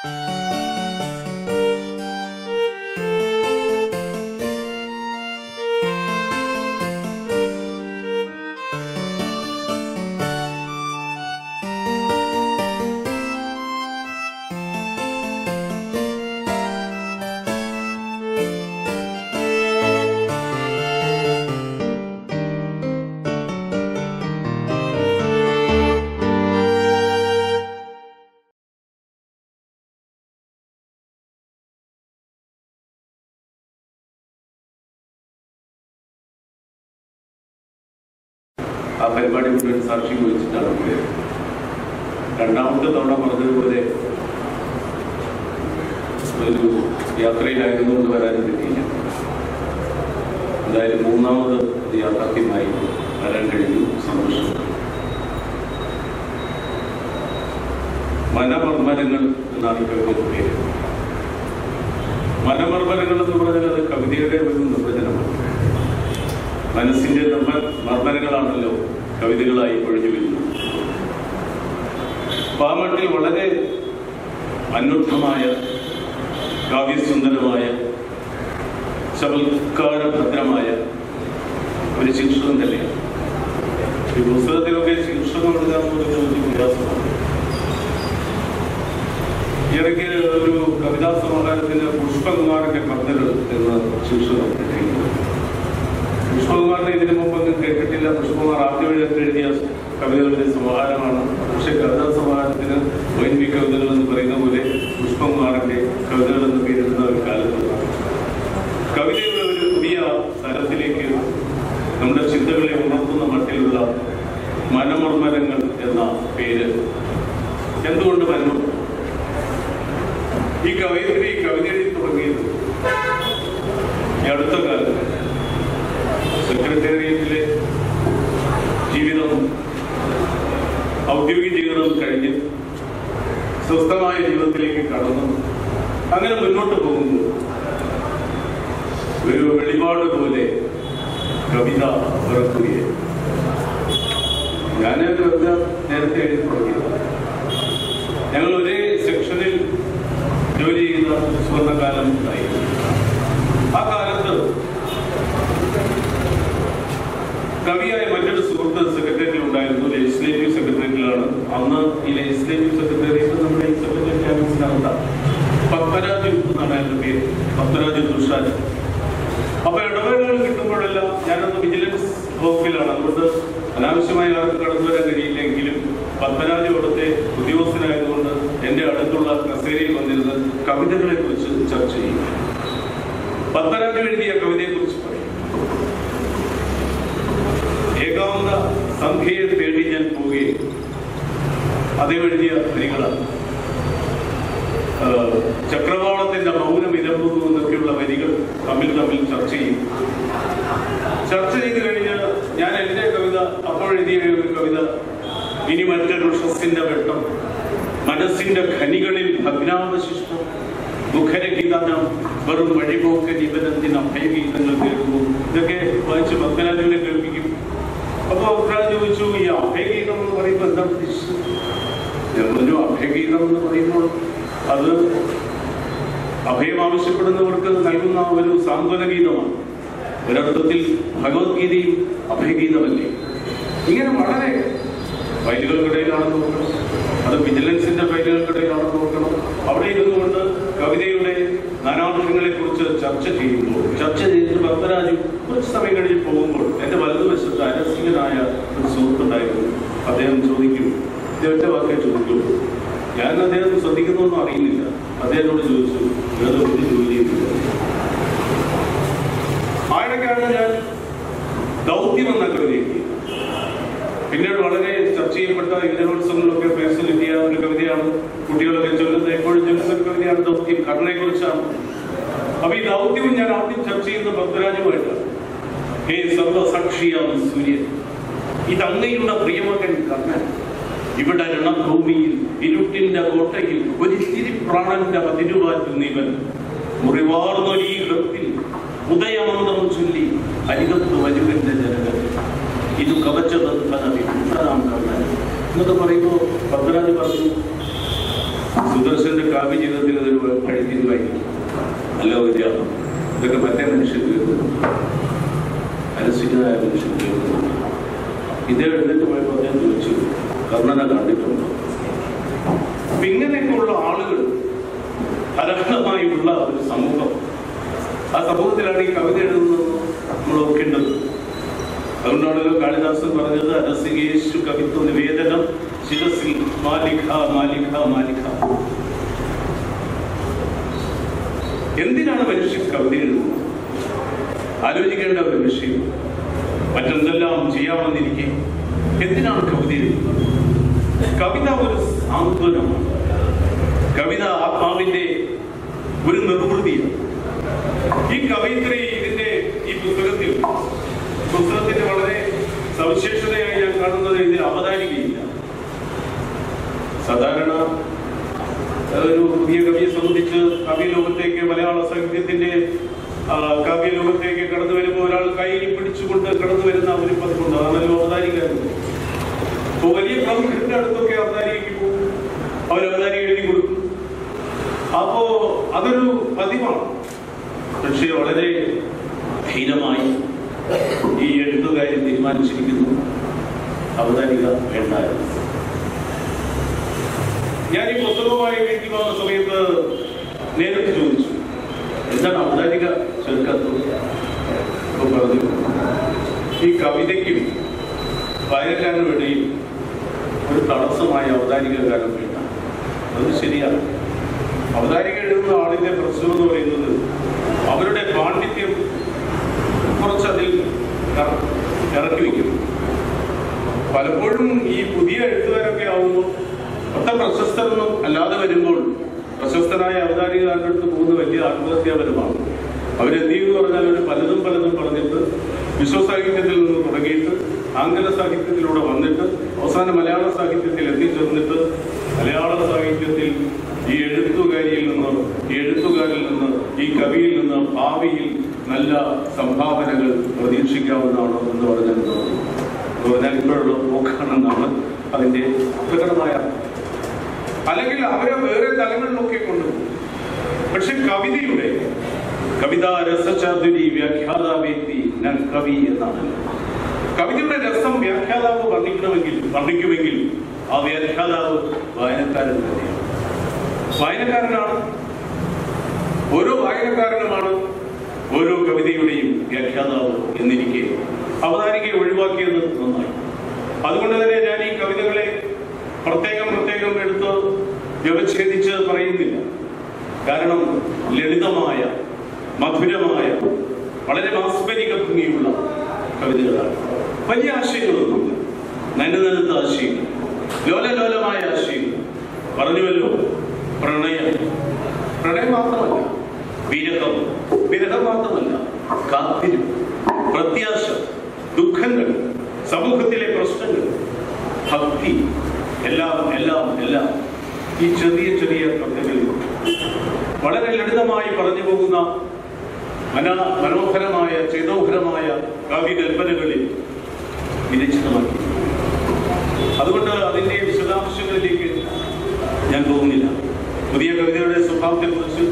ആ പരിപാടി മുഴുവൻ സാക്ഷി വഹിച്ചിട്ടാണ് പോയത് രണ്ടാമത്തെ തവണ പറഞ്ഞതുപോലെ ഒരു യാത്രയിലായതുകൊണ്ട് വരാനും പറ്റിയില്ല എന്തായാലും മൂന്നാമത് ഇത് യാഥാർത്ഥ്യമായി വരാൻ കഴിഞ്ഞു സന്തോഷം മനമർമ്മരങ്ങൾ എന്നാണ് ഈ കവിതയുടെ പേര് മനമർമ്മരങ്ങൾ എന്ന് പറഞ്ഞാൽ അത് കവിതയുടെ ഒരു നിർവചനമാണ് മനസ്സിന്റെ നിർമ്മ മർമ്മരങ്ങളാണല്ലോ കവിതകളായി ഒഴിഞ്ഞു വരുന്നത് പാമട്ടിൽ വളരെ അന്വർത്ഥമായ കാവ്യസുന്ദരമായ ചമൽക്കാരഭദ്രമായ ഒരു ശീർഷകം തന്നെയാണ് ഈ പുസ്തകത്തിലൊക്കെ ശീർഷകം എടുക്കാൻ പോലും ഒരു പ്രയാസമാണ് ഇടയ്ക്ക് ഒരു കവിതാ സമാഹാരത്തിന് പുഷ്പകുമാറിന്റെ കവിതകൾ എന്ന ശീർഷകം ഇട്ടിരിക്കുന്നത് പുഷ്പകുമാറിനെ ഇതിനു മുമ്പൊന്നും കേട്ടിട്ടില്ല പുഷ്പകുമാർ ആദ്യമായിട്ട് എഴുതിയ കവിതകളുടെ സമാഹാരമാണ് പക്ഷെ കവിതാ സമാഹാരത്തിന് ഒ എൻ വി കവിതകൾ എന്ന് പറയുന്ന പോലെ പുഷ്പകുമാറിന്റെ കവിതകൾ എന്ന് പേരിടുന്ന ഒരു കാലത്തുള്ളതാണ് കവിതയുടെ ഒരു പുതിയ തലത്തിലേക്ക് നമ്മുടെ ചിന്തകളെ ഉണർത്തുന്ന മട്ടിലുള്ള മനമർമ്മരങ്ങൾ എന്ന പേര് എന്തുകൊണ്ട് വന്നു ഈ കവയിത്രി ഈ കവിത എഴുതി തുടങ്ങിയത് ഈ അടുത്ത കാലത്ത് സെക്രട്ടേറിയറ്റിലെ ജീവിതം ഔദ്യോഗിക ജീവിതം കഴിഞ്ഞ് സ്വസ്ഥമായ ജീവിതത്തിലേക്ക് കടന്നു അങ്ങനെ മുന്നോട്ട് പോകുന്നു ഒരു വെളിപാട് പോലെ കവിത പിറക്കുകയെ ഞാൻ കവിത നേരത്തെ എഴുതി തുടങ്ങിയത് ഞങ്ങൾ ഒരേ സെക്ഷനിൽ ജോലി ചെയ്യുന്ന സുവർണകാലം ഉണ്ടായി ആ കാലത്ത് കവിയായ മറ്റൊരു സുഹൃത്ത് സെക്രട്ടേറിയറ്റിൽ ഉണ്ടായിരുന്നു ലെജിസ്ലേറ്റീവ് സെക്രട്ടേറിയറ്റിലാണ് അന്ന് ഈ ലെജിസ്ലേറ്റീവ് സെക്രട്ടേറിയറ്റ് നമ്മുടെ ഈ സെക്രട്ടറി ക്യാമ്പസിനകത്ത പത്മരാജ് എന്നാണ് എൻ്റെ പേര് പത്മരാജ് ദുഷാജ് അപ്പൊ ഇടവേളകൾ കിട്ടുമ്പോഴെല്ലാം ഞാനന്ന് വിജിലൻസ് വകുപ്പിലാണ് അതുകൊണ്ട് അനാവശ്യമായി ആർക്കും കടന്നു വരാൻ കഴിയില്ലെങ്കിലും പത്മരാജ് അവിടുത്തെ ഉദ്യോഗസ്ഥനായതുകൊണ്ട് എന്റെ അടുത്തുള്ള കസേരയിൽ വന്നിരുന്ന് കവിതകളെ കുറിച്ച് ചർച്ച ചെയ്യും പത്മരാജ് എഴുതിയ കവിതയെ കുറിച്ച് പറയും ഏകാന്ത സംഖ്യയെ തേടി ഞാൻ പോവുകയും അതേ എഴുതിയ വരികളാണ് ആ, ചക്രവാളത്തിന്റെ മൗനം ഇരമ്പുന്നു എന്നൊക്കെയുള്ള വരികൾ തമ്മിൽ തമ്മിൽ ചർച്ച ചെയ്യും ചർച്ച ചെയ്ത് കഴിഞ്ഞ് ഞാൻ എന്റെ കവിത അപ്പോൾ എഴുതിയ ഒരു കവിത ഇനി മറ്റൊരു ഷസ്സിന്റെ വെട്ടം മനസ്സിന്റെ ഖനികളിൽ ഭഗ്നാവശിഷ്ടം മുഖരഗീതം വെറും വഴിപോക്കൻ ഇവരെന്തിന് അഭയഗീതങ്ങൾ കേൾക്കുന്നു ഇതൊക്കെ വായിച്ച് ഭക്തരാജുവിനെ കേൾപ്പിക്കും അപ്പൊ ഭക്തരാജ് ചോദിച്ചു ഈ അഭയഗീതം എന്ന് പറയുമ്പോൾ എന്താ ഉദ്ദേശിച്ചത് ഞാൻ പറഞ്ഞു അഭയഗീതം എന്ന് പറയുമ്പോൾ അത് അഭയം ആവശ്യപ്പെടുന്നവർക്ക് നൽകുന്ന ഒരു സാന്ത്വന ഗീതമാണ് ഒരർത്ഥത്തിൽ ഭഗവത്ഗീതയും അഭയഗീതമല്ലേ ഇങ്ങനെ വളരെ ഫയലുകൾക്കിടയിലാണെന്ന് നോക്കണം അത് വിജിലൻസിന്റെ ഫയലുകൾക്കിടയിലാണെന്ന് നോക്കണം അവിടെ ഇരുന്നുകൊണ്ട് കവിതയുടെ നാനാർത്ഥങ്ങളെ കുറിച്ച് ചർച്ച ചെയ്യുമ്പോൾ ചർച്ച ചെയ്തിട്ട് ഭക്തരാജു കുറച്ച് സമയം കഴിഞ്ഞ് പോകുമ്പോൾ എന്റെ വലതുവശത്ത് അരസികനായ ഒരു സുഹൃത്തുണ്ടായിരുന്നു അദ്ദേഹം ചോദിക്കും ഇതൊറ്റ വാക്കേ ചോദിക്കുള്ളൂ ഞാൻ അദ്ദേഹം ശ്രദ്ധിക്കുന്നൊന്നും അറിയുന്നില്ല അദ്ദേഹത്തോട് ചോദിച്ചു വേറെ ഒരു ജോലിയുമില്ല ആയിടയ്ക്കാണ് ഞാൻ ദൗത്യം എന്ന കവിതയ്ക്ക് പിന്നീട് വളരെ ചർച്ച ചെയ്യപ്പെട്ട യുവജനോത്സവങ്ങളിലൊക്കെ പ്രൈസ് കിട്ടിയ ഒരു കവിതയാണ് കുട്ടികളൊക്കെ ചൊല്ലുന്നത് എപ്പോഴും ചൊല്ലുന്ന ഒരു കവിതയാണ് ദൗത്യം കർണയെ കുറിച്ചാണ് അപ്പൊ ഈ ദൗത്യവും ഞാൻ ആദ്യം ചർച്ച ചെയ്യുന്നത് ഭക്തരാജുമായിട്ടാണ് ഹേ സർവസാക്ഷിയാം സൂര്യൻ ഇതങ്ങയുടെ പ്രിയമകൻ കർണൻ ഇവിടെ രണഭൂമിയിൽ ഇരുട്ടിന്റെ കോട്ടയിൽ ഒരിത്തിരി പ്രാണന്റെ പതിരുവാറ്റു നീവൻ മുറിവാർന്നൊരീ ഹൃത്തിൽ ഉദയമന്ത്രം ചൊല്ലി അരികത്ത് വരുവന്റെ ജനകൻ ഇത് കവചബന്ധന വിമുക്തനാം കർണൻ എന്നൊക്കെ പറയുമ്പോൾ ഭദ്രാജ് പറഞ്ഞു സുദർശന്റെ കാവ്യ ജീവിതത്തിൽ അതൊരു പഴുതിരുവായി നല്ല വ്യത്യാസം ഇതൊക്കെ മറ്റേ മനുഷ്യർ കേൾക്കുന്നു അനുസരിച്ചതായ മനുഷ്യർ കേൾക്കുന്നു ഇതേ എഴുന്നേറ്റ് പോയപ്പോൾ അദ്ദേഹം ചോദിച്ചു കർണനെ കണ്ടിട്ടുണ്ടോ അപ്പൊ ഇങ്ങനെയൊക്കെയുള്ള ആളുകൾ അനർഹമായുള്ള ഒരു സമൂഹം ആ സമൂഹത്തിലാണ് ഈ കവിത എഴുതുന്നത് നമ്മൾ ഓർക്കേണ്ടത് അതുകൊണ്ടാണല്ലോ കാളിദാസൻ പറഞ്ഞത് അരസികേശു കവിത്വ നിവേദനം ശിരസിൽ മാലിക മാലിക മാലിക എന്തിനാണ് മനുഷ്യൻ കവിത എഴുതുന്നത് ആലോചിക്കേണ്ട ഒരു വിഷയം മറ്റെന്തെല്ലാം ചെയ്യാമെന്നിരിക്കെ എന്തിനാണ് കവിത എഴുതുന്നത് കവിത ഒരു സാന്ത്വനമാണ് കവിത ആത്മാവിന്റെ ഒരു നിർവൃതിയാണ് ഈ കവയിത്രി ഇതിന്റെ ഈ പുസ്തകത്തിൽ പുസ്തകത്തിന്റെ വളരെ സവിശേഷതയായി ഞാൻ കാണുന്നത് ഇതിൽ അവതാരികയില്ല സാധാരണ ഒരു പുതിയ കവിയെ സംബന്ധിച്ച് കവിലോകത്തേക്ക് മലയാള സാഹിത്യത്തിന്റെ ആ, കാവ്യലോകത്തേക്ക് കടന്നു വരുമ്പോൾ ഒരാൾ കൈ പിടിച്ചുകൊണ്ട് കടന്നു വരുന്ന ഒരു പതിവുണ്ട് അതാണല്ലോ അവതാരിക അപ്പൊ വലിയ പ്രമുഖരുടെ അടുത്തൊക്കെ അവതാരികയ്ക്ക് പോകും അവർ അവതാരിക എഴുതി കൊടുക്കും അപ്പോ അതൊരു പതിവാണ് പക്ഷേ വളരെ ഹീനമായി ഈ എഴുത്തുകാരി തീരുമാനിച്ചിരിക്കുന്നു അവതാരിക വേണ്ടായിരുന്നു ഞാൻ ഈ പുസ്തകവുമായി വീട്ടിൽ വന്ന സമയത്ത് നേരിട്ട് ചോദിച്ചു എന്താണ് അവതാരിക ചേർക്കാത്തത് അപ്പൊ പറഞ്ഞു ഈ കവിതയ്ക്കും വായനക്കാരനും ഇടയിൽ ഒരു തടസ്സമായ അവതാരിക കാലം വേണ്ട അത് ശരിയാണ് അവതാരിക എഴുതുന്ന ആളിന്റെ പ്രശ്നം എന്ന് പറയുന്നത് അവരുടെ പാണ്ഡിത്യം കുറച്ചതിൽ ഇറ- ഇറക്കി വയ്ക്കും പലപ്പോഴും ഈ പുതിയ എഴുത്തുകാരൊക്കെ ആവുമ്പോൾ ഒത്ത പ്രശസ്തരൊന്നും അല്ലാതെ വരുമ്പോൾ പ്രശസ്തനായ അവതാരികാരുടെ അടുത്ത് പോകുന്ന വലിയ ആത്മഹത്യാപരമാണ് അവരെന്ത് ചെയ്യുമെന്ന് പറഞ്ഞാൽ അവർ പലതും പലതും പറഞ്ഞിട്ട് വിശ്വസാഹിത്യത്തിൽ നിന്ന് തുടങ്ങിയിട്ട് ആംഗല സാഹിത്യത്തിലൂടെ വന്നിട്ട് അവസാനം മലയാള സാഹിത്യത്തിൽ എത്തിച്ചേർന്നിട്ട് മലയാള സാഹിത്യത്തിൽ ഈ എഴുത്തുകാരിയിൽ നിന്ന് ഈ എഴുത്തുകാരിൽ നിന്ന് ഈ കവിയിൽ നിന്ന് ഭാവിയിൽ നല്ല സംഭാവനകൾ പ്രതീക്ഷിക്കാവുന്നതാണ് എന്ന് പറഞ്ഞാൽ എന്താ? എന്ന് പറഞ്ഞാൽ ഇപ്പോഴുള്ള പോക്കാണെന്നാണ് അതിന്റെ പ്രകടമായ അർത്ഥം. അല്ലെങ്കിൽ അവരെ വേറെ തലങ്ങളിലൊക്കെ കൊണ്ടുപോകും പക്ഷെ കവിതയുടെ കവിത രസചാതുരി വ്യാഖ്യാത വ്യക്തി ഞാൻ കവി എന്നാണ് കവിതയുടെ രസം വ്യാഖ്യാതാവ് വർണ്ണിക്കണമെങ്കിൽ വർണ്ണിക്കുമെങ്കിൽ ആ വ്യാഖ്യാതാവ് വായനക്കാരൻ തന്നെയാണ് വായനക്കാരനാണ് ഓരോ വായനക്കാരനുമാണ് ഓരോ കവിതയുടെയും വ്യാഖ്യാതാവ് എന്നിരിക്കെ അവതാരികയെ ഒഴിവാക്കിയത് നന്നായി അതുകൊണ്ട് തന്നെ ഞാൻ ഈ കവിതകളെ പ്രത്യേകം പ്രത്യേകം എടുത്ത് വ്യവച്ഛേദിച്ച് പറയുന്നില്ല കാരണം ലളിതമായ മധുരമായ വളരെ മാസ്മരിക ഭംഗിയുള്ള കവിതകളാണ് വലിയ ആശയങ്ങളൊന്നുമില്ല നനുനനുത്ത ആശയങ്ങൾ ലോലലോലമായ ആശയങ്ങൾ പറഞ്ഞുവല്ലോ പ്രണയം പ്രണയം മാത്രമല്ല വിരഹം വിരഹം മാത്രമല്ല കാത്തിരിപ്പ് പ്രത്യാശ ദുഃഖങ്ങൾ സമൂഹത്തിലെ പ്രശ്നങ്ങൾ ഭക്തി എല്ലാം എല്ലാം എല്ലാം ഈ ചെറിയ ചെറിയ കവിതകളിൽ വളരെ ലളിതമായി പറഞ്ഞു പോകുന്ന മന മനോഹരമായ ചേതോഹരമായ കാവ്യകൽപ്പനകളിൽ വിരചിതമാക്കി അതുകൊണ്ട് അതിന്റെ വിശദാംശങ്ങളിലേക്ക് ഞാൻ പോകുന്നില്ല പുതിയ കവിതയുടെ സ്വഭാവത്തെക്കുറിച്ച്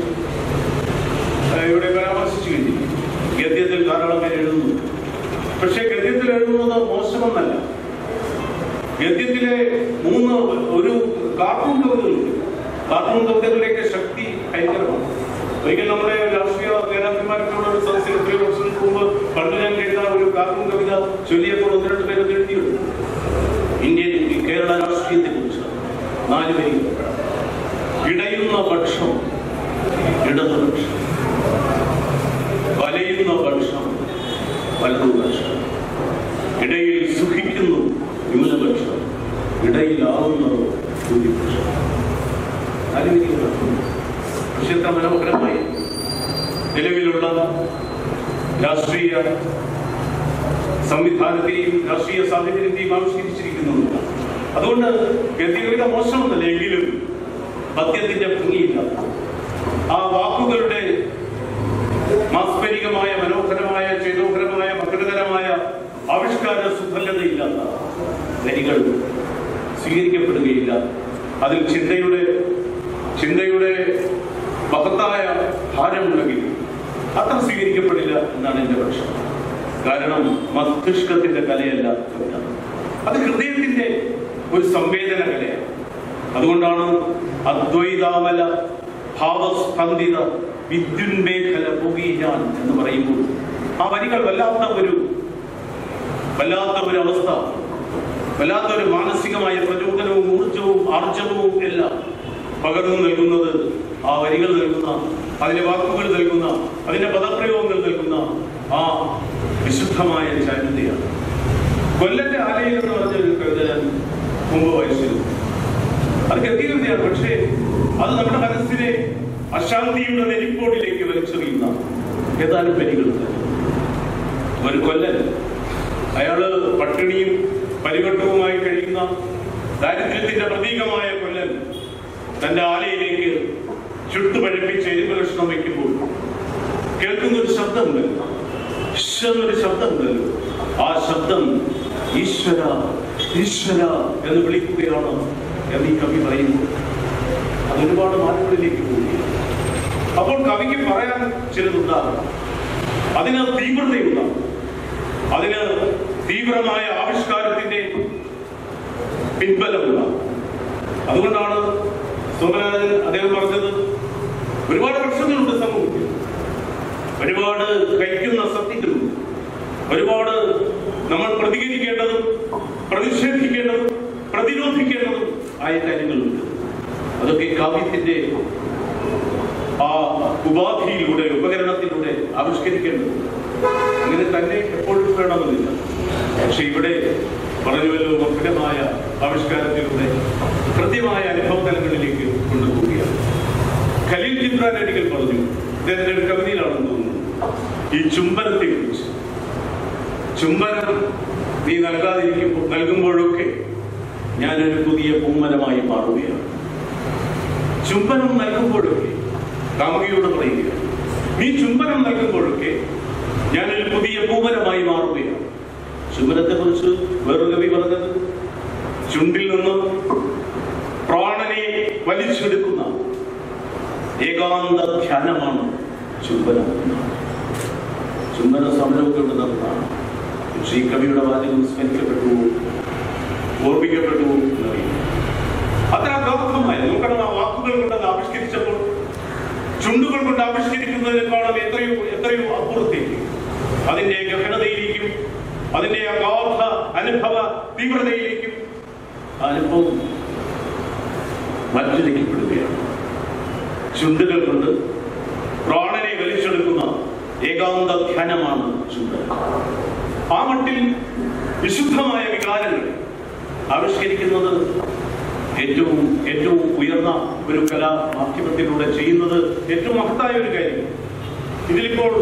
ആ, ഇവിടെ പരാമർശിച്ചു കഴിഞ്ഞു ഗദ്യത്തിൽ ധാരാളം പേര് എഴുതുന്നു പക്ഷേ ഗദ്യത്തിൽ എഴുതുന്നത് മോശമെന്നല്ല ഗദ്യത്തിലെ മൂന്ന് ഒരു കാർട്ടൂൺ കവിതകളുണ്ട് കാർട്ടൂൺ കവിതകളുടെയൊക്കെ ശക്തി ഭയങ്കരമാണ് ഒരിക്കൽ നമ്മുടെ രാഷ്ട്രീയ നേതാക്കന്മാർക്കുള്ള ഒരു സദസ്സിൽ എത്രയോ വർഷങ്ങൾക്ക് മുമ്പ് പണ്ട് ഞാൻ കേട്ട ഒരു കാർട്ടൂൺ കവിത ചൊല്ലിയപ്പോൾ ഒന്ന് രണ്ട് പേരൊക്കെ എഴുതിയുണ്ട് ഇന്ത്യൻ ഈ കേരള രാഷ്ട്രീയത്തെ കുറിച്ച് നാല് വരി ഇടയുന്ന പക്ഷം ഇടതുപക്ഷം വലയുന്ന പക്ഷം വലതുപക്ഷം ഇടയിൽ സുഖിക്കുന്നു ന്യൂനപക്ഷം ഇടയിലാവുന്നത് ഭൂരിപക്ഷം നാല് വരികളാണ് പക്ഷെ എത്ര മനോഹരമായി നിലവിലുള്ള രാഷ്ട്രീയ സംവിധാനത്തെയും രാഷ്ട്രീയ സാഹചര്യത്തെയും ആവിഷ്കരിച്ചിരിക്കുന്നു അതുകൊണ്ട് ഗതികവിത മോശമൊന്നല്ല എങ്കിലും പദ്യത്തിന്റെ ഭംഗിയില്ല ആ വാക്കുകളുടെ മാസ്മരികമായ മനോഹരമായ ചേതോഹരമായ മകരതരമായ ആവിഷ്കാര സുഭലതയില്ലാത്ത വരികൾ സ്വീകരിക്കപ്പെടുകയില്ല അതിൽ ചിന്തയുടെ ചിന്തയുടെ മഹത്തായ ഭാരമുണ്ടെങ്കിൽ അത്ര സ്വീകരിക്കപ്പെടില്ല എന്നാണ് എൻ്റെ പക്ഷം കാരണം മസ്തിഷ്കത്തിന്റെ കലയല്ല കവിത അത് ഹൃദയത്തിന്റെ ഒരു സംവേദന കലയാണ് അതുകൊണ്ടാണ് അദ്വൈതാമല ഭാവസ്പന്ദിത വിദ്യുന്മേഖല പുകീയാൻ എന്ന് പറയുമ്പോൾ ആ വരികൾ വല്ലാത്ത ഒരു വല്ലാത്ത ഒരു അവസ്ഥ വല്ലാത്ത ഒരു മാനസികമായ പ്രചോദനവും ഊർജവും ആർജവവും എല്ലാം പകർന്നു നൽകുന്നത് ആ വരികൾ നൽകുന്ന അതിന്റെ വാക്കുകൾ നൽകുന്ന അതിന്റെ പദപ്രയോഗങ്ങൾ നൽകുന്ന ആ വിശുദ്ധമായ ചാരുതയാണ് കൊല്ലന്റെ ആലയം എന്ന് പറഞ്ഞ ഒരു കവിത ഞാൻ മുമ്പ് വായിച്ചിരുന്നു അത് ഗതികവിതയാണ് പക്ഷേ അത് നമ്മുടെ മനസ്സിനെ അശാന്തിയുടെ നെരിപ്പോടിലേക്ക് വലിച്ചെറിയുന്ന ഏതാനും വരികളുണ്ട് ഒരു കൊല്ലൻ അയാള് പട്ടിണിയും പരിവട്ടവുമായി കഴിയുന്ന ദാരിദ്ര്യത്തിന്റെ പ്രതീകമായ കൊല്ലൻ തന്റെ ആലയിലേക്ക് ചുട്ടുപഴിപ്പിച്ച് എരിവ് കഷ്ണം വയ്ക്കുമ്പോൾ കേൾക്കുന്ന ഒരു ശബ്ദമുണ്ടല്ലോ "ശ്ശ്" എന്നൊരു ശബ്ദമുണ്ടല്ലോ ആ ശബ്ദം ഈശ്വര ഈശ്വര എന്ന് വിളിക്കുകയാണ് എന്ന് ഈ കവി പറയുന്നു അത് ഒരുപാട് മാറ്റങ്ങളിലേക്ക് പോവുകയാണ് അപ്പോൾ കവിക്ക് പറയാൻ ചിലതുണ്ടാകും അതിന് തീവ്രതയുണ്ടാകും അതിന് തീവ്രമായ ആവിഷ്കാരത്തിന്റെ പിൻബലമുണ്ടാകും അതുകൊണ്ടാണ് സോമനാഥൻ അദ്ദേഹം പറഞ്ഞത് ഒരുപാട് പ്രശ്നങ്ങളുണ്ട് സമൂഹത്തിൽ ഒരുപാട് കഴിക്കുന്ന സത്യങ്ങളുണ്ട് ഒരുപാട് നമ്മൾ പ്രതികരിക്കേണ്ടതും പ്രതിഷേധിക്കേണ്ടതും പ്രതിരോധിക്കേണ്ടതും ആയ കാര്യങ്ങളുണ്ട് അതൊക്കെ കാവ്യത്തിന്റെ ആ ഉപാധിയിലൂടെ ഉപകരണത്തിലൂടെ ആവിഷ്കരിക്കേണ്ടതുണ്ട് അങ്ങനെ തന്നെ എപ്പോഴും വേണമെന്നില്ല പക്ഷെ ഇവിടെ പറഞ്ഞുവല്ലോ മധുരമായ ആവിഷ്കാരത്തിലൂടെ കൃത്യമായ അനുഭവ തലങ്ങളിലേക്ക് കൊണ്ടുപോവുകയാണ് ഖലീൽ ജിബ്രാൻ അടിക്കൽ പറഞ്ഞു ഇദ്ദേഹത്തിന്റെ ഒരു കവിതയിലാണെന്ന് തോന്നുന്നു ഈ ചുംബനത്തെ കുറിച്ച് ചുംബനം നീ നൽകാതിരിക്കുമ്പോൾ നൽകുമ്പോഴൊക്കെ ഞാനൊരു പുതിയ പൂമരമായി മാറുകയാണ് ചുംബനം നൽകുമ്പോഴൊക്കെ കാമുകിയോട് പറയുക നീ ചുംബനം നൽകുമ്പോഴൊക്കെ ഞാനൊരു പുതിയ പൂമരമായി മാറുകയാണ് ചുംബനത്തെ കുറിച്ച് വേറൊരു കവി പറഞ്ഞത് ചുണ്ടിൽ നിന്ന് പ്രാണനെ വലിച്ചെടുക്കുന്ന ഏകാന്ത ധ്യാനമാണ് ചുംബനം ചുംബന സമരമൊക്കെ ഇവിടെ നടന്നതാണ് പക്ഷേ ഈ കവിയുടെ വാചകം സ്മരിക്കപ്പെട്ടു ഓർമ്മിക്കപ്പെട്ടു എന്നറിയില്ല അത്ര അഗാധമായ നോക്കണം ആ വാക്കുകൾ കൊണ്ട് അത് ആവിഷ്കരിച്ചപ്പോൾ ചുണ്ടുകൾ കൊണ്ട് ആവിഷ്കരിക്കുന്നതിനേക്കാളും എത്രയോ എത്രയോ അപ്പുറത്തേക്ക് അതിന്റെ ഗഹനതയിലേക്കും അതിന്റെ അഗാധ അനുഭവ തീവ്രതയിലേക്കും ആ അനുഭവം മറ്റിരിക്കപ്പെടുകയാണ് ചുണ്ടുകൾ കൊണ്ട് പ്രാണനെ വലിച്ചെടുക്കുന്ന ഏകാന്ത ധ്യാനമാണ് ചുണ്ടൻ ആ മട്ടിൽ വിശുദ്ധമായ വികാരങ്ങൾ ആവിഷ്കരിക്കുന്നത് ഏറ്റവും ഏറ്റവും ഉയർന്ന ഒരു കലാ മാധ്യമത്തിലൂടെ ചെയ്യുന്നത് ഏറ്റവും മഹത്തായ ഒരു കാര്യം ഇതിലിപ്പോൾ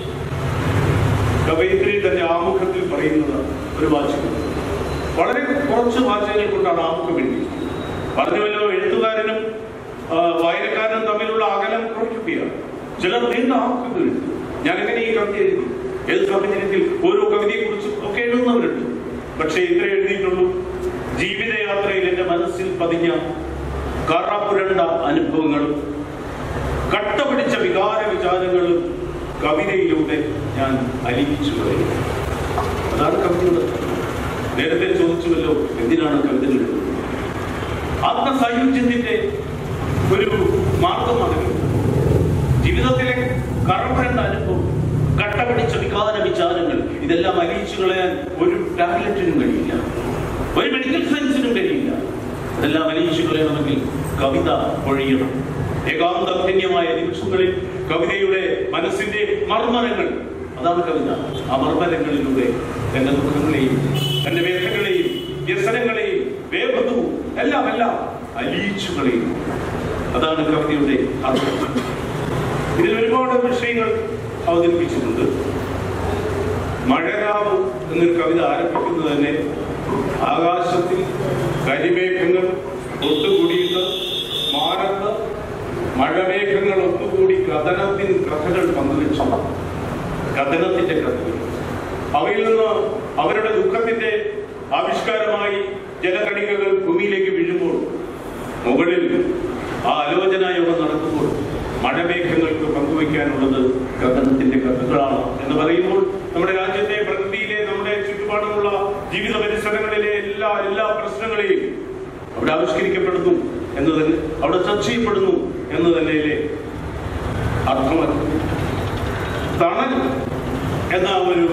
കവയിത്രി തന്റെ ആമുഖത്തിൽ പറയുന്നത് ഒരു വാചകം വളരെ കുറച്ച് വാചകങ്ങൾ കൊണ്ടാണ് ആമുഖം എഴുതിയിരിക്കുന്നത് പറഞ്ഞുവല്ലോ എഴുത്തുകാരനും ആ, വായനക്കാരനും തമ്മിലുള്ള അകലം കുറയ്ക്കുകയാണ് ചിലർ നീണ്ട ആമുഖങ്ങൾ എഴുതി ഞാൻ എങ്ങനെ ഈ കവിത എഴുതി ഏത് സാഹചര്യത്തിൽ ഓരോ കവിതയെ കുറിച്ചും ഒക്കെ എഴുതുന്നവരുണ്ട് പക്ഷേ ഇത്ര എഴുതിയിട്ടുള്ളൂ ജീവിതയാത്രയിൽ എന്റെ മനസ്സിൽ പതിഞ്ഞ കറപുരണ്ട അനുഭവങ്ങളും കട്ട പിടിച്ച വികാര വിചാരങ്ങളും കവിതയിലൂടെ ഞാൻ അലിയിച്ചു കളയും അതാണ് കവിതയുടെ ധർമ്മം. നേരത്തെ ചോദിച്ചുവല്ലോ എന്തിനാണ് കവിതകൾ എഴുതുന്നത് ആത്മസായുജ്യത്തിന്റെ ഒരു മാർഗമാണ് ജീവിതത്തിലെ കറപുരണ്ട അനുഭവം കട്ട പിടിച്ച വികാര വിചാരങ്ങൾ ഇതെല്ലാം അലിയിച്ചു കളയാൻ ഒരു ടാബ്ലറ്റിനും കഴിയില്ല ഒരു മെഡിക്കൽ സയൻസിനും കഴിയില്ല ഇതെല്ലാം അലിയിച്ചു കളയണമെങ്കിൽ കവിത പൊഴിയണം ഏകാന്തധന്യമായ നിമിഷങ്ങളിൽ കവിതയുടെ മനസ്സിന്റെ മർമ്മരങ്ങൾ അതാണ് കവിത ആ മർമ്മരങ്ങളിലൂടെ തന്റെ ദുഃഖങ്ങളെയും തന്റെ വേദനകളെയും വ്യസനങ്ങളെയും വേഗതവും എല്ലാം എല്ലാം അലിയിച്ചു കളയും അതാണ് കവിതയുടെ അർത്ഥം ഇതിൽ ഒരുപാട് വിഷയങ്ങൾ അവതരിപ്പിച്ചിട്ടുണ്ട് മഴരാവ് എന്നൊരു കവിത ആരംഭിക്കുന്നത് തന്നെ ആകാശത്തിൽ കരിമേഘങ്ങൾ ഒത്തുകൂടിയിട്ട് മാനത്ത് മഴമേഘങ്ങൾ ഒത്തുകൂടി കഥനത്തിൻ കഥകൾ പങ്കുവെച്ചു കഥനത്തിന്റെ കഥകൾ അവയിൽ നിന്ന് അവരുടെ ദുഃഖത്തിന്റെ ആവിഷ്കാരമായി ജലകണികകൾ ഭൂമിയിലേക്ക് വീഴുമ്പോൾ മുകളിൽ ആ ആലോചന യോഗം നടക്കുമ്പോൾ മഴമേഘങ്ങൾക്ക് പങ്കുവയ്ക്കാനുള്ളത് ഗഗനത്തിന്റെ കഥകളാണ് എന്ന് പറയുമ്പോൾ നമ്മുടെ രാജ്യത്തെ പ്രകൃതിയിലെ നമ്മുടെ ചുറ്റുപാടുമുള്ള ജീവിത പരിസരങ്ങളിലെ എല്ലാ എല്ലാ പ്രശ്നങ്ങളെയും അവിടെ ആവിഷ്കരിക്കപ്പെടുന്നു എന്ന് തന്നെ അവിടെ ചർച്ച ചെയ്യപ്പെടുന്നു എന്ന് തന്നെയല്ലേ അർത്ഥമല്ല തണൽ എന്ന ഒരു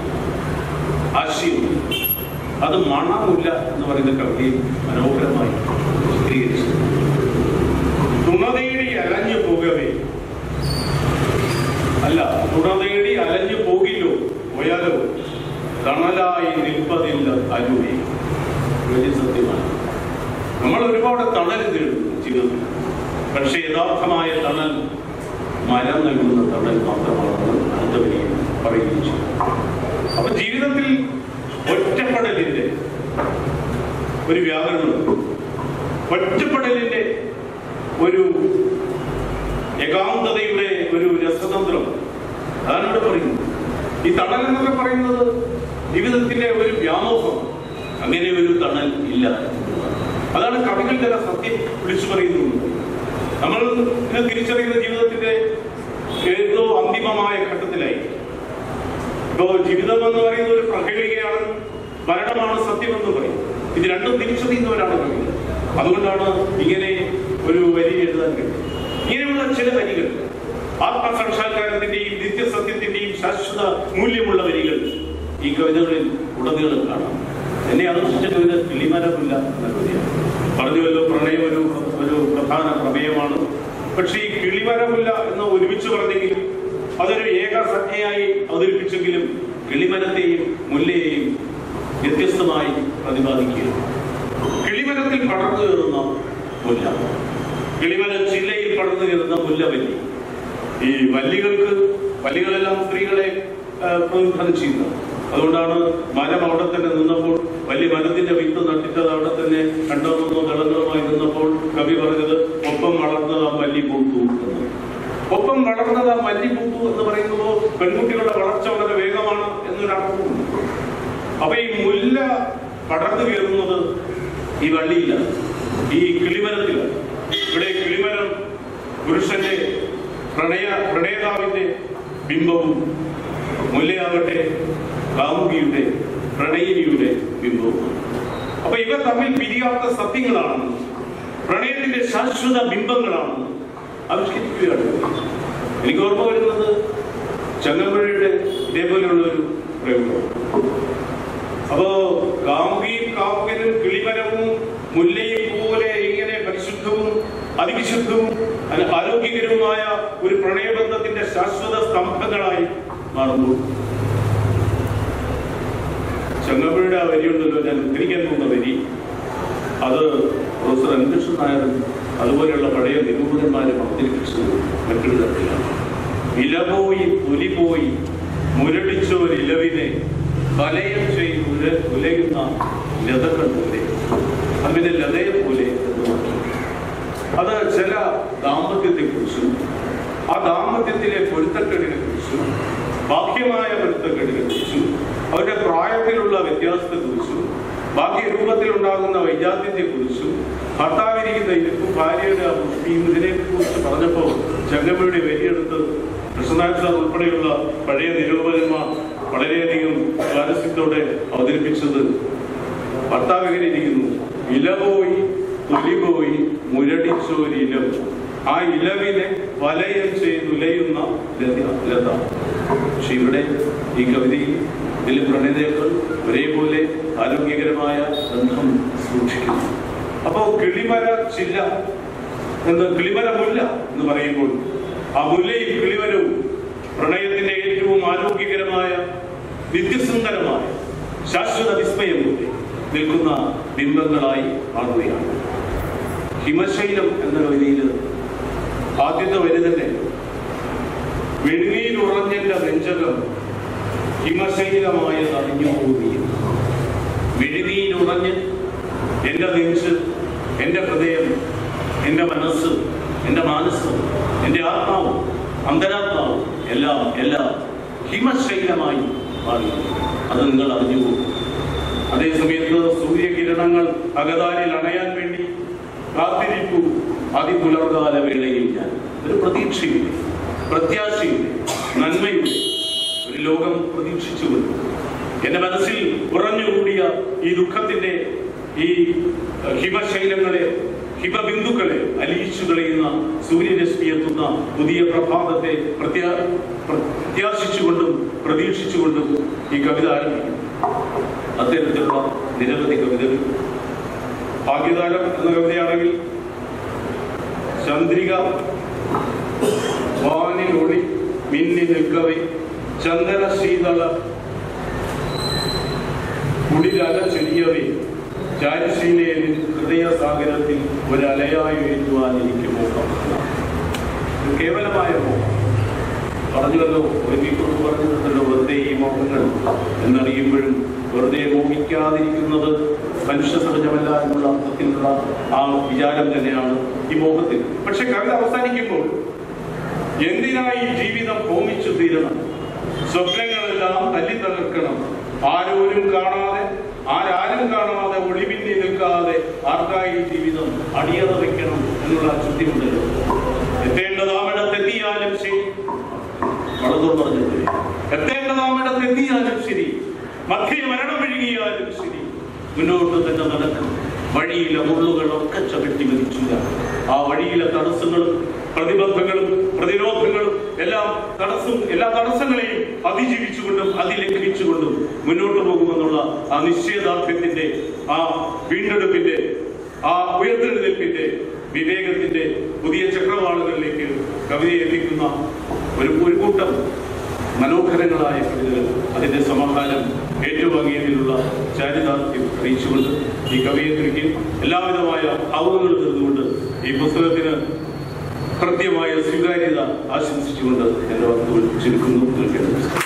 ആശയം അത് മണമില്ല എന്ന് പറയുന്ന കവിതയിൽ മനോഹരമായി ചിത്രീകരിച്ചു തുണതേടി അലഞ്ഞു പോകവേ അല്ല തുണതേടി അലഞ്ഞു പോകില്ലോ പോയാലോ തണലായി നിൽപ്പതില്ല അരുവേ വലിയ സത്യമാണ് നമ്മൾ ഒരുപാട് തണൽ തേടുന്നു ജീവിതത്തിൽ പക്ഷേ യഥാർത്ഥമായ തണൽ മരം നൽകുന്ന തണൽ മാത്രമാണെന്ന് അടുത്ത വരിയിൽ പറയുകയും ചെയ്യും അപ്പൊ ജീവിതത്തിൽ ഒറ്റപ്പെടലിന്റെ ഒരു വ്യാകരണം ഒറ്റപ്പെടലിന്റെ ഒരു ഏകാന്തതയുടെ ഒരു രസതന്ത്രം അതാണ് ഇവിടെ പറയുന്നത് ഈ തണൽ എന്നൊക്കെ പറയുന്നത് ജീവിതത്തിന്റെ ഒരു വ്യാമോഹം അങ്ങനെ ഒരു തണൽ ഇല്ല അതാണ് കവികൾ ചില സത്യം വിളിച്ചു പറയുന്നത് നമ്മൾ ഇന്ന് തിരിച്ചറിയുന്ന ജീവിതത്തിന്റെ ഏതോ അന്തിമമായ ഘട്ടത്തിലായി ഇപ്പോ ജീവിതം എന്ന് പറയുന്നത് ഒരു പ്രഹേളികയാണ് മരണമാണ് സത്യം എന്ന് പറയും ഇത് രണ്ടും തിരിച്ചറിയുന്നവരാണ് കവികൾ അതുകൊണ്ടാണ് ഇങ്ങനെ ഒരു വരി എഴുതാൻ കഴിയും ഇങ്ങനെയുള്ള ചില വരികൾ ആത്മസാക്ഷാത്കാരത്തിന്റെയും നിത്യസത്യത്തിന്റെയും ശാശ്വത മൂല്യമുള്ള വരികൾ ഈ കവിതകളിൽ ഉടനീളം കാണാം എന്നെ ആകർഷിച്ച കവിത കിളിമരമില്ല എന്ന കവിതയാണ് പറഞ്ഞുവല്ലോ പ്രണയം ഒരു ഒരു പ്രധാന പ്രമേയമാണ് പക്ഷേ ഈ കിളിമരമില്ല എന്ന് ഒരുമിച്ച് പറഞ്ഞെങ്കിലും അതൊരു ഏകസംഖ്യയായി അവതരിപ്പിച്ചെങ്കിലും കിളിമരത്തെയും മുല്ലയെയും വ്യത്യസ്തമായി പ്രതിപാദിക്കുകയാണ് കിളിമരത്തിൽ പടർന്നു കയറുന്ന മുല്ല കിളിമര ചില്ലയിൽ പടർന്നു കയറുന്ന മുല്ലവല്ലി ഈ വല്ലികൾക്ക് വല്ലികളെല്ലാം സ്ത്രീകളെ ആ, പ്രതിനിധാനം ചെയ്യുന്നു അതുകൊണ്ടാണ് മരം അവിടെ തന്നെ നിന്നപ്പോൾ വലിയ മരത്തിന്റെ വിത്ത് നട്ടിട്ടത് അവിടെ തന്നെ രണ്ടോ മൂന്നോ ദളങ്ങളുമായി നിന്നപ്പോൾ കവി പറഞ്ഞത് ഒപ്പം വളർന്നത് ആ മല്ലി പൂത്തു എന്ന് ഒപ്പം വളർന്നത് ആ മല്ലി പൂത്തു എന്ന് പറയുമ്പോൾ പെൺകുട്ടികളുടെ വളർച്ച വളരെ വേഗമാണ് എന്നൊരർത്ഥമുണ്ട് അപ്പൊ ഈ മുല്ല പടർന്നു കയറുന്നത് ഈ വള്ളിയില്ല ഈ കിളിമരത്തില്ല ഇവിടെ കിളിമരം പുരുഷന്റെ പ്രണയ പ്രണയതാവിന്റെ ബിംബവും മുല്ലയാവട്ടെ കാമുകിയുടെ പ്രണയിനിയുടെ ബിംബവും അപ്പൊ ഇവ തമ്മിൽ പിരിയാത്ത സത്യങ്ങളാണെന്ന് പ്രണയത്തിന്റെ ശാശ്വത ബിംബങ്ങളാണെന്ന് ആവിഷ്കരിക്കുകയാണ് എനിക്ക് ഓർമ്മ വരുന്നത് ചങ്ങമ്പുഴയുടെ ഇതേപോലെയുള്ള ഒരു പ്രയോഗം അപ്പോ കാമുകിയും കാമുകനും കിളിമരവും മുല്ലയും പോലെ ഇങ്ങനെ പരിശുദ്ധവും അതിവിശുദ്ധവും അല്ല ആരോഗ്യകരവുമായ ഒരു പ്രണയബന്ധത്തിന്റെ ശാശ്വത സ്തംഭങ്ങളായി മാറുന്നു ചങ്ങമ്പുഴയുടെ ആ വരിയുണ്ടല്ലോ ഞാൻ ഉദ്ധരിക്കാൻ പോകുന്ന വരി അത് പ്രൊഫസർ അൻകൃഷ്ണൻ നായരും അതുപോലെയുള്ള പഴയ നിരൂപകന്മാരും അവതരിപ്പിച്ചത് മറ്റൊരു തരത്തിലാണ് ഇല പോയി തൊലി പോയി മുരടിച്ചൊരിലവിനെ വലയം ചെയ്ത് ഉല- ഉലയുന്ന ലതകൾ പോലെ അതിനെ ലതയെ പോലെ എന്ന് പറഞ്ഞു. അത് ചില ദാമ്പത്യത്തെ കുറിച്ചും ആ ദാമ്പത്യത്തിലെ പൊരുത്തക്കേടിനെ കുറിച്ചും ബാഹ്യമായ പൊരുത്തക്കേടിനെ കുറിച്ചും അവരുടെ പ്രായത്തിലുള്ള വ്യത്യാസത്തെ കുറിച്ചും ബാഹ്യ രൂപത്തിൽ ഉണ്ടാകുന്ന വൈജാത്യത്തെ കുറിച്ചും ഭർത്താവിരിക്കുന്ന ഇരിപ്പും ഭാര്യയുടെ ആ പുഷ്ടിയും ഇതിനെ കുറിച്ച് പറഞ്ഞപ്പോൾ ചങ്ങമ്പുഴയുടെ വരിയെടുത്ത് കൃഷ്ണനാഥ് സാർ ഉൾപ്പെടെയുള്ള പഴയ നിരൂപകന്മാർ വളരെയധികം സ്വാരസ്യത്തോടെ അവതരിപ്പിച്ചത് ഭർത്താവ് എങ്ങനെ ഇരിക്കുന്നു ഇല പോയി തൊലി പോയി മുരടിച്ചൊരിലം ആ ഇലവിനെ വലയം ചെയ്തുലയുന്ന ലത- ലത പക്ഷെ ഇവിടെ ഈ കവിതയിൽ ഇതിൽ പ്രണയതകൾ ഒരേപോലെ ആരോഗ്യകരമായ ബന്ധം സൂക്ഷിക്കുന്നു അപ്പോ കിളിമര ചില്ല എന്ന് കിളിമര മുല്ല എന്ന് പറയുമ്പോൾ ആ മുല്ലയും കിളിമരവും പ്രണയത്തിന്റെ ഏറ്റവും ആരോഗ്യകരമായ നിത്യസുന്ദരമായ ശാശ്വത വിസ്മയം പോലെ നിൽക്കുന്ന ബിംബങ്ങളായി മാറുകയാണ് ഹിമശൈലം എന്ന കവിതയിൽ ആദ്യത്തെ വരി തന്നെ വെണ്ണീൽ ഉറഞ്ഞെന്റെ നെഞ്ചകം ഹിമശൈലമായ അറിഞ്ഞു പോയി വിഴുതിയിലുറഞ്ഞ് എൻ്റെ നെഞ്ച് എൻ്റെ ഹൃദയം എൻ്റെ മനസ്സ് എൻ്റെ മാനസ് എൻ്റെ ആത്മാവ് അന്തരാത്മാവ് എല്ലാം എല്ലാം ഹിമശൈലമായി മാറി അത് നിങ്ങൾ അറിഞ്ഞു പോകും അതേസമയത്ത് സൂര്യകിരണങ്ങൾ അകതാരിൽ അണയാൻ വേണ്ടി കാത്തിരിപ്പു അതിപുലർകാല വേളയിൽ ഞാൻ ഒരു പ്രതീക്ഷയില്ലേ പ്രത്യാശയില്ലേ നന്മയുടെ ഒരു ലോകം പ്രതീക്ഷിച്ചുകൊണ്ട് എന്റെ മനസ്സിൽ ഉറഞ്ഞുകൂടിയ ഈ ദുഃഖത്തിന്റെ ഈ അഹ്, ഹിമശൈലങ്ങളെ ഹിമബിന്ദുക്കളെ അലിയിച്ചു കളയുന്ന സൂര്യരശ്മി എത്തുന്ന പുതിയ പ്രഭാതത്തെ പ്രത്യാ പ്രത്യാശിച്ചുകൊണ്ടും പ്രതീക്ഷിച്ചുകൊണ്ടും ഈ കവിത ആരംഭിക്കും അത്തരത്തിലുള്ള നിരവധി കവിതകൾ ഭാഗ്യതാരം എന്ന കവിതയാണെങ്കിൽ ചന്ദ്രിക വാനിലൊളി മിന്നി നിൽക്കവേ ചന്ദന ശീതള കുടിലല ചെറിയവേ ചാരിശീലയിൽ ഹൃദയസാഗരത്തിൽ ഒരലയായി ഉയരുവാൻ എനിക്ക് മോഹം ഇത് കേവലമായ മോഹം പറഞ്ഞുവല്ലോ ഒരു വീക്കുറിപ്പ് പറഞ്ഞിട്ടുണ്ടല്ലോ വെറുതെ ഈ മോഹങ്ങൾ എന്നറിയുമ്പോഴും വെറുതെ മോഹിക്കാതിരിക്കുന്നത് മനുഷ്യ സഹജമല്ല എന്നുള്ള അർത്ഥത്തിലുള്ള ആ വിചാരം തന്നെയാണ് ഈ മോഹത്തിൽ പക്ഷെ കവിത അവസാനിക്കുമ്പോൾ എന്തിനായി ജീവിതം ഹോമിച്ചു തീരണം സ്വപ്നങ്ങളെല്ലാം തല്ലി തകർക്കണം ആരോരും കാണാതെ ആരാരും കാണാതെ ഒളിമിന്നി നിൽക്കാതെ ആർക്കായി ജീവിതം അടിയറ വെക്കണം എന്നുള്ള ചോദ്യമുണ്ടല്ലോ എത്തേണ്ടതാമിടത്തെത്തിയാലും ശരി വളർന്നു പറഞ്ഞത് എത്തേണ്ടതാമിടത്തെത്തിയാലും ശരി മധ്യ മരണം വിഴുകിയാലും ശരി മുന്നോട്ട് തന്നെ നടക്കും വഴിയിലെ മുള്ളുകളൊക്കെ ചവിട്ടി മതിച്ചില്ല ആ വഴിയിലെ തടസ്സങ്ങളും പ്രതിബന്ധങ്ങളും പ്രതിരോധങ്ങളും എല്ലാം തടസ്സം എല്ലാ തടസ്സങ്ങളെയും അതിജീവിച്ചുകൊണ്ടും അതിലംഘിച്ചുകൊണ്ടും മുന്നോട്ട് പോകുമെന്നുള്ള ആ നിശ്ചയദാർഢ്യത്തിന്റെ ആ വീണ്ടെടുപ്പിന്റെ ആ ഉയർത്തെഴുന്നേൽപ്പിന്റെ വിവേകത്തിന്റെ പുതിയ ചക്രവാളുകളിലേക്ക് കവിതയെ എത്തിക്കുന്ന ഒരു ഒരു കൂട്ടം മനോഹരങ്ങളായ കവിതകൾ അതിന്റെ സമാധാനം ഏറ്റുവാങ്ങിയതിലുള്ള ചാരിതാർത്ഥ്യം അറിയിച്ചുകൊണ്ട് ഈ കവിയത്രിക്ക് എല്ലാവിധമായ ഭാവങ്ങൾ തീർന്നുകൊണ്ട് ഈ പുസ്തകത്തിന് കൃത്യമായ സ്വീകാര്യത ആശംസിച്ചുകൊണ്ട് എന്റെ വാക്കുകൾ ചുരുക്കുന്നു തീർക്കേണ്ടത്